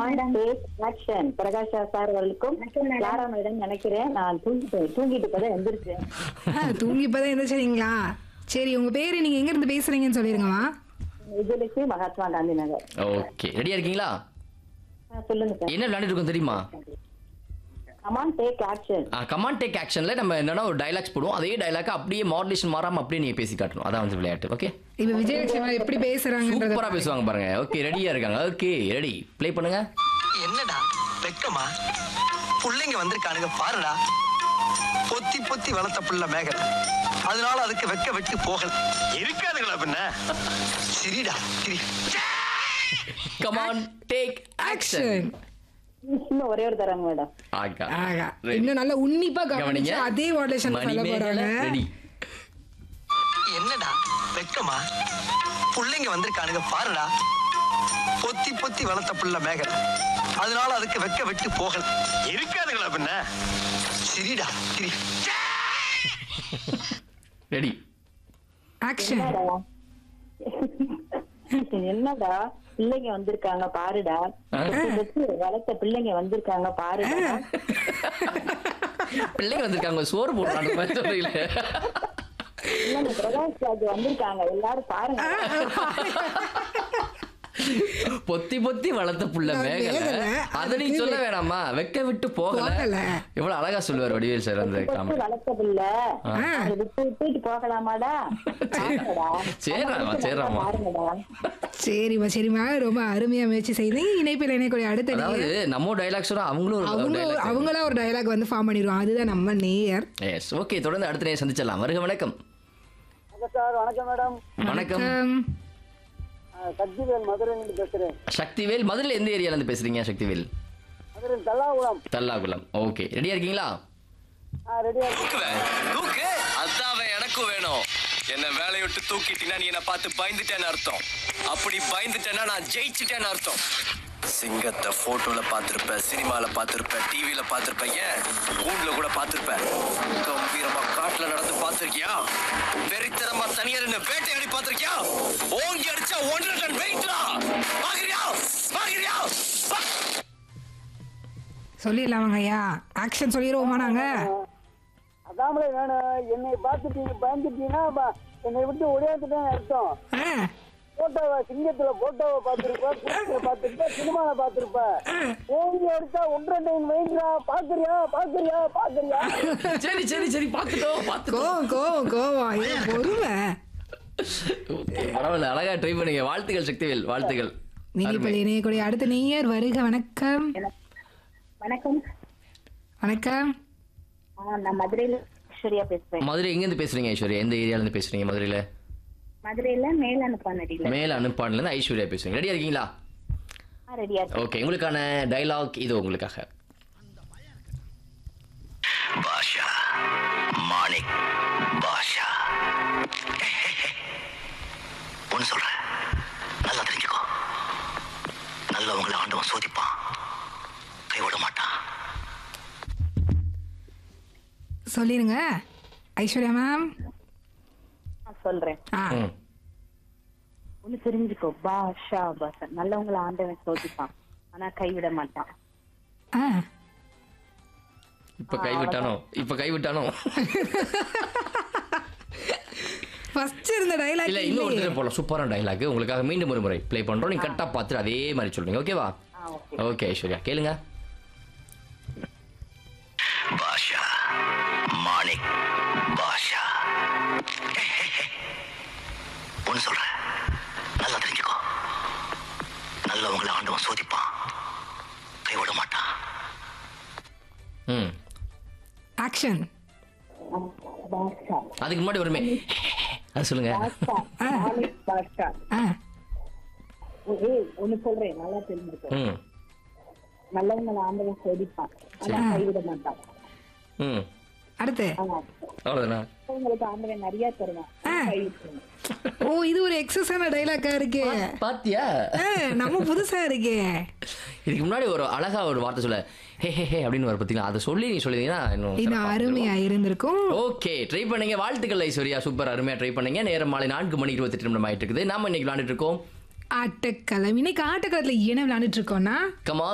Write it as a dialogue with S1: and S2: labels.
S1: Command take action Prakasha sir அவர்களுக்கும் யாரா madam நினைக்கிறேன் நான் தூங்கிட்டேன் தூங்கிட்டு இப்பதான் எந்திரிச்சேன்
S2: ஆ, தூங்கி இப்பதான் எந்திரிச்சிங்களா சரி உங்க பேரு நீங்க எங்க இருந்து பேசுறீங்கன்னு சொல்லிருங்கம்மா
S1: விஜயலட்சுமி மகாத்மா காந்தி நகர்
S3: ஓகே ரெடியா இருக்கீங்களா
S1: ஆ, சொல்லுங்க சார்
S3: என்ன விளையாண்டுட்டு இருக்கோம் தெரியுமா
S1: command take action
S3: command take ஆக்ஷன்ல நம்ம என்னன்னா ஒரு டைலாக்ஸ் போடுவோம் அதே டைலாக் அப்படியே மாடுலேஷன் மாறாம அப்படியே நீங்க பேசி காட்டணும் அதான் வந்து விளையாட்டு ஓகே
S2: இப்ப விஜயலட்சுமி எப்படி பேசுறாங்கன்றத
S3: சூப்பரா பேசுவாங்க பாருங்க ஓகே ரெடியா இருக்காங்க ஓகே ரெடி ப்ளே பண்ணுங்க
S4: என்னடா வெக்கமா புள்ளைங்க வந்திருக்கானுங்க பாருடா பொத்தி பொத்தி வளர்த்த புள்ள மேகல் அதனால அதுக்கு வெக்க வெட்டு போகல இருக்காதுங்களா பின்ன சிரிடா சிரி
S3: கமான் டேக் ஆக்ஷன்
S2: ஆக்ஷன்
S1: இன்னும் ஒரே ஒரு தராங்க மேடம்
S3: ஆகா
S2: ஆகா இன்னும் நல்லா உன்னிப்பா கவனிச்சு அதே மாடுலேஷன் சொல்ல போறாங்க
S3: ரெடி
S4: என்னடா வெக்கமா புள்ளைங்க வந்திருக்கானுங்க பாருடா பொத்தி பொத்தி வளர்த்த புள்ள மேகல் அதனால அதுக்கு வெக்க வெட்டு போகல இருக்காதுங்களா பின்ன சிரிடா சிரி
S3: ரெடி
S2: ஆக்ஷன்
S1: என்னடா என்னடா பிள்ளைங்க வந்திருக்காங்க பாருடா பெத்து பெத்து வளர்த்த பிள்ளைங்க வந்திருக்காங்க பாருடா
S3: பிள்ளைங்க வந்திருக்காங்க சோறு போடுறாங்க மாதிரி சொல்றீங்களே
S1: இல்லைங்க பிரகாஷ் ராஜ் வந்திருக்காங்க எல்லாரும் பாருங்க
S3: பொத்தி பொத்தி வளர்த்த புள்ள
S2: நான்
S3: மேகல
S2: மேகலை.
S3: அத நீ சொல்ல வேணாமா வெக்க விட்டு போகல
S2: போகல.
S3: எவ்வளவு அழகா சொல்லுவார் வடிவேல் சார் அந்த
S1: பெத்து
S3: காமெடி
S1: வளர்த்த பிள்ளை
S2: ஆ.
S1: அதை விட்டு விட்டுட்டு போகலாமாடா பாருங்கடா.
S3: சரிம்மா, சரிம்மா.
S1: பாருங்கடா
S2: சரிம்மா சரிம்மா ரொம்ப அருமையா முயற்சி செய்து இணைப்பில் இணைக்கூடிய அடுத்த
S3: அதாவது
S2: நேயர்
S3: நம்ம டைலாக் சொல்றோம் அவங்களும் ஒரு
S2: அவங்க
S3: dialogue
S2: அவங்களா ஒரு டயலாக் வந்து ஃபார்ம் பண்ணிடுவோம் அதுதான் நம்ம நேயர்
S3: எஸ் ஓகே தொடர்ந்து அடுத்த நேரம் சந்திச்சிடலாம் வருக வணக்கம்
S5: சார் வணக்கம் மேடம்
S3: வணக்கம்
S2: வணக்கம்.
S5: சக்திவேல் மதுரையிலிருந்து பேசுறேன்
S3: சக்திவேல் மதுரையில் எந்த ஏரியால இருந்து பேசுறீங்க சக்திவேல்
S5: மதுரை தல்லாகுளம்
S3: தல்லாகுளம் ஓகே ரெடியா இருக்கீங்களா
S5: ரெடியா
S6: தூக்கு அதான் எனக்கும் வேணும் என்ன வேலையை விட்டு தூக்கிட்டீங்கன்னா நீ என்ன பார்த்து பயந்துட்டேன்னு அர்த்தம் அப்படி பயந்துட்டேன்னா நான் ஜெயிச்சுட்டேன்னு அர்த்தம் சிங்கத்தை போட்டோல பார்த்திருப்ப சினிமால பார்த்திருப்ப டிவில பார்த்திருப்ப ஏன் கூண்டுல கூட பார்த்திருப்ப கம்பீரமா காட்டுல நடந்து பார்த்திருக்கியா வெறித்தனமா தனியா நின்று வேட்டையாடி பார்த்திருக்கியா ஓங்கி அடிச்சா ஒன்றரை டன் வெயிட்ரா பாக்குறியா பாக்குறியா பா-
S2: சொல்லிடலாமாங்க ஐயா ஆக்ஷன் சொல்லிடுவோமா நாங்க
S5: அதாமலே வேணும் என்னை பார்த்துட்டீங்க பயந்துட்டீங்கன்னா ப- என்னை விட்டு ஒடியாந்துட்டேன்னு அர்த்தம்
S2: ஆ,
S5: போட்டோவை சிங்கத்துல போட்டோவை பார்த்திருப்ப கூட்டத்துல பார்த்திருப்ப சினிமால பார்த்திருப்ப ஓங்கி அடிச்சா ஒன்றரை டைம் வெயிட்ரா பாக்குறியா பாக்குறியா பாக்குறியா
S3: சரி சரி சரி பார்த்துட்டோம் பார்த்துட்டோம்
S2: கோவம் கோவம் கோவம் ஐயா, பொறுமை
S3: Okay, பரவாயில்ல அழகா ட்ரை பண்ணுங்க வாழ்த்துக்கள் சக்திவேல் வாழ்த்துக்கள்
S2: இணைப்பில் இணையக்கூடிய அடுத்த நேயர் வருக வணக்கம்
S1: வணக்கம்
S2: வணக்கம்
S1: ஆ, நான் மதுரையில ஐஸ்வர்யா பேசுறேன்
S3: மதுரை எங்க இருந்து பேசுறீங்க ஐஸ்வர்யா எந்த ஏரியால இருந்து பேசுறீங்க மதுரையில
S1: மதுரையில மேலானப்பானடியில
S3: மேல அனுப்பாடுல இருந்து ஐஸ்வர்யா பேசுறீங்க ரெடியா இருக்கீங்களா
S1: ரெடியா இருக்கு
S3: ஓகே உங்களுக்கான டைலாக் இது உங்களுக்காக
S4: பாஷா மாணிக் பாஷா ஒன்று சொல்றேன் நல்லா தெரிஞ்சுக்கோ நல்லவங்களை ஆண்டவன் சோதிப்பான் கைவிட மாட்டான்
S2: சொல்லிருங்க ஐஸ்வர்யா மேம்
S1: நான் சொல்றேன்
S2: ஆ
S3: ம்
S1: ஒண்ணு தெரிஞ்சுக்கோ பாஷா பாஷா நல்லவங்களை ஆண்டவன் சோதிப்பான் ஆனா கைவிட மாட்டான்
S2: ஆ
S3: இப்ப கைவிட்டானோ இப்ப கைவிட்டானோ
S2: ஃபர்ஸ்ட் இருந்த டைலாக்
S3: இல்ல இன்னும் ஒரு தடவை போலாம் சூப்பரான டைலாக் உங்களுக்காக மீண்டும் ஒரு முறை ப்ளே பண்றோம் நீங்க கரெக்டா பார்த்துட்டு அதே மாதிரி சொல்றீங்க ஓகேவா
S1: ஆ ஓகே
S3: ஓகே ஐஸ்வர்யா கேளுங்க
S4: பாஷா மாணிக் பாஷா ஒன்று சொல்றேன் நல்லா தெரிஞ்சுக்கோ நல்லவங்களை ஆண்டவன் சோதிப்பான் கைவிட மாட்டான்
S3: ம்
S2: ஆக்ஷன்
S1: பாஷா
S3: அதுக்கு முன்னாடி வருமே அது சொல்லுங்க
S1: பாஷா மாலிக் பாஷா
S2: ஆ
S1: ஏய் ஒண்ணு சொல்றேன் நல்லா தெரிஞ்சுக்கோ
S3: ம்
S1: நல்லவங்களை ஆண்டவன் சோதிப்பான் ஆனா கைவிட மாட்டான்
S3: ம்
S2: அடுத்து
S1: ஆமா
S3: அவ்வளோதானா
S1: உங்களுக்கு ஆண்டவன் நிறைய தருவான் கைவிட்டுருங்க
S2: ஓ இது ஒரு எக்ஸஸான டைலாக்கா இருக்கு
S3: பாத்தியா
S2: ஆ, நம்ம புதுசா இருக்கே
S3: இதுக்கு முன்னாடி ஒரு அழகா ஒரு வார்த்தை சொல்ல ஹே ஹே ஹே அப்படின்னு வர பார்த்தீங்களா அதை சொல்லி நீ சொல்லிங்கன்னா இன்னும்
S2: இது
S3: சிறப்பா
S2: அருமையா இருந்திருக்கும்
S3: ஓகே ட்ரை பண்ணீங்க வாழ்த்துக்கள் ஐஸ்வர்யா சூப்பர் அருமையா ட்ரை பண்ணீங்க நேரம் மாலை நான்கு மணி இருபத்தெட்டு நிமிடம் ஆயிட்டு இருக்குது நாம இன்னைக்கு விளையாண்டுட்டு இருக்கோம்
S2: ஆட்டக்களம் இன்னைக்கு ஆட்டக்களத்துல என்ன விளையாண்டுட்டு இருக்கோம்னா
S3: கமா